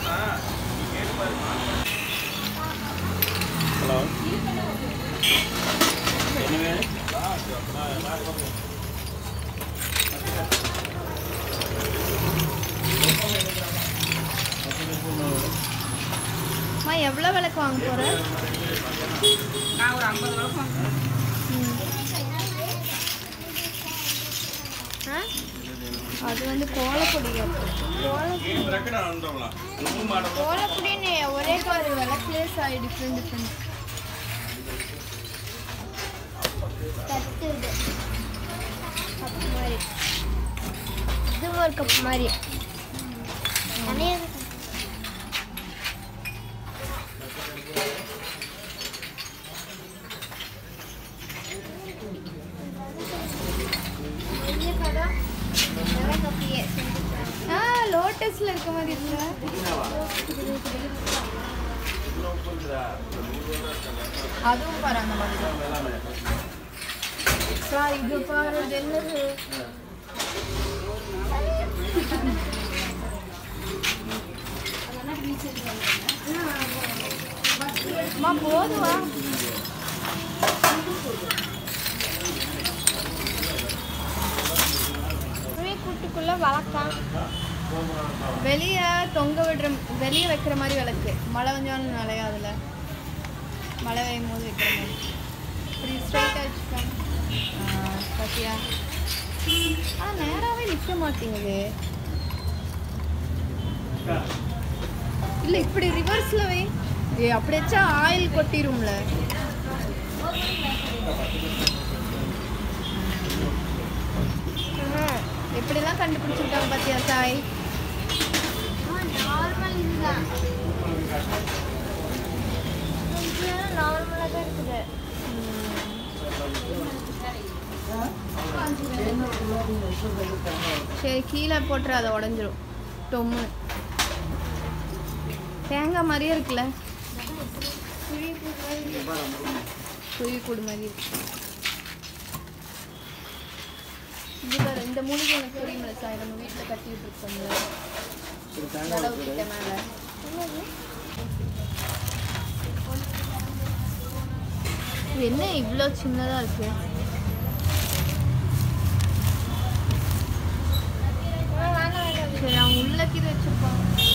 hello என்னவே அம்மா எவ்வளோ விளக்கு வாங்க போகிற நான் ஒரு ஐம்பது விளக்கு வாங்குறேன் ஆ அது வந்து கோலப்பொடி கோல ரெக்கடா வந்துடலாம் உப்பு மாடல் கோலப்பொடின்னு ஒரே ஒரு விளக்குலேயே சாய் டிஃப்ரெண்ட் டிஃப்ரெண்ட் கத்துது கப் மாதிரி இது ஒரு கப் மாதிரி ஆ லோட்டஸ்ல இருக்க மாதிரி இருக்குல்ல அதுவும் பாரு அந்த மாதிரி சார் இது பாரு இது என்னது அம்மா போதுவா கூட்டுக்குள்ள வளர்க்கான் வெளியே தொங்க விடுற வெளியே வைக்கிற மாதிரி விளக்கு மழை வந்தாலும் நிலையா அதில் மழை பெய்யும் போது வைக்கிற மாதிரி இப்படி ஸ்ட்ரைட்டாக வச்சுக்காங்க பார்த்தியா ஆ நேராகவே நிற்க மாட்டேங்குது இல்லை இப்படி ரிவர்ஸில் வை ஏ அப்படி வச்சா ஆயில் கொட்டிரும்ல ஆஹ், எப்படிலாம் கண்டுபிடிச்சிருக்காங்க பார்த்தியா சாய் நார்மல் இதுதான் நார்மலாக தான் இருக்குது சரி கீழே போட்டுரு அதை உடஞ்சிரும் டொம்முன்னு தேங்காய் மாதிரியே இருக்குல்ல குருவி கூடு மாதிரி இருக்கு இது பாரு, இந்த மூலிகை எனக்கு புரியுமில்ல சார் நம்ம வீட்டில் கட்டி விட்டுருக்கோம்ல நடவு கிட்ட மேலே இது என்ன இவ்வளோ சின்னதாக இருக்கு சரி அவங்க உள்ளக்கீது வச்சிருப்பாங்க